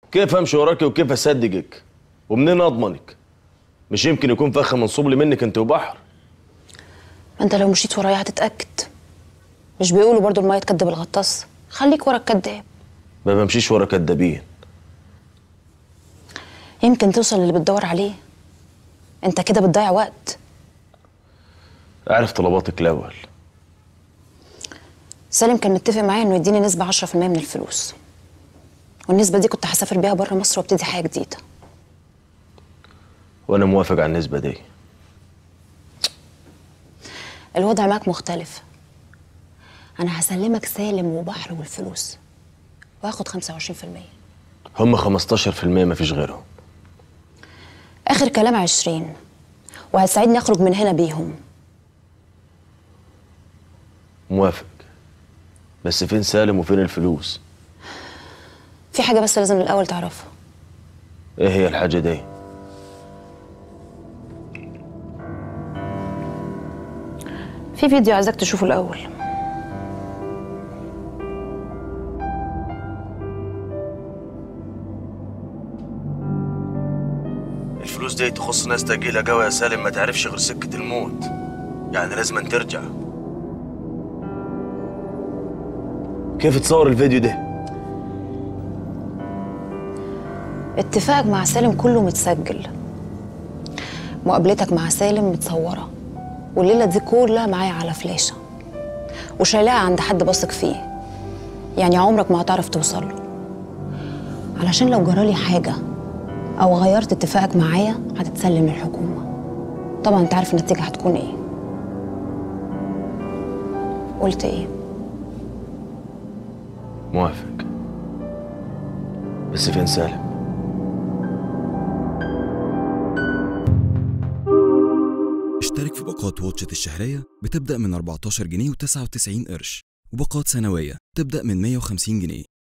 كيف امشي وراكي وكيف اصدقك ومنين اضمنك مش يمكن يكون فخ منصوب لي منك انت وبحر ما انت لو مشيت ورايا هتتاكد مش بيقولوا برضو الميه تكدب الغطاس خليك ورا الكداب ما بمشيش ورا كدابين يمكن توصل للي بتدور عليه انت كده بتضيع وقت اعرف طلباتك الاول سالم كان متفق معايا انه يديني نسبه 10% من الفلوس والنسبه دي كنت هسافر بيها بره مصر وابتدي حياه جديده وانا موافق على النسبه دي الوضع معاك مختلف انا هسلمك سالم وبحر والفلوس واخد 25% هم 15% ما فيش غيرهم اخر كلام 20 وهتساعدني اخرج من هنا بيهم موافق بس فين سالم وفين الفلوس في حاجه بس لازم الاول تعرفها ايه هي الحاجه دي في فيديو عايزاك تشوفه الاول الفلوس دي تخص ناس تقيلة قوي يا سالم ما تعرفش غير سكة الموت يعني لازم أن ترجع كيف تصور الفيديو ده؟ اتفاقك مع سالم كله متسجل مقابلتك مع سالم متصورة والليلة دي كلها معايا على فلاشة وشايلاها عند حد بثق فيه يعني عمرك ما هتعرف توصل له علشان لو جرالي حاجة أو غيرت اتفاقك معايا هتتسلم للحكومة طبعا انت عارف النتيجة هتكون ايه قلت ايه موافق بس فين سالم؟ اشترك في باقات واتشت الشهرية بتبدأ من 14 جنيه و99 قرش وباقات سنوية تبدأ من 150 جنيه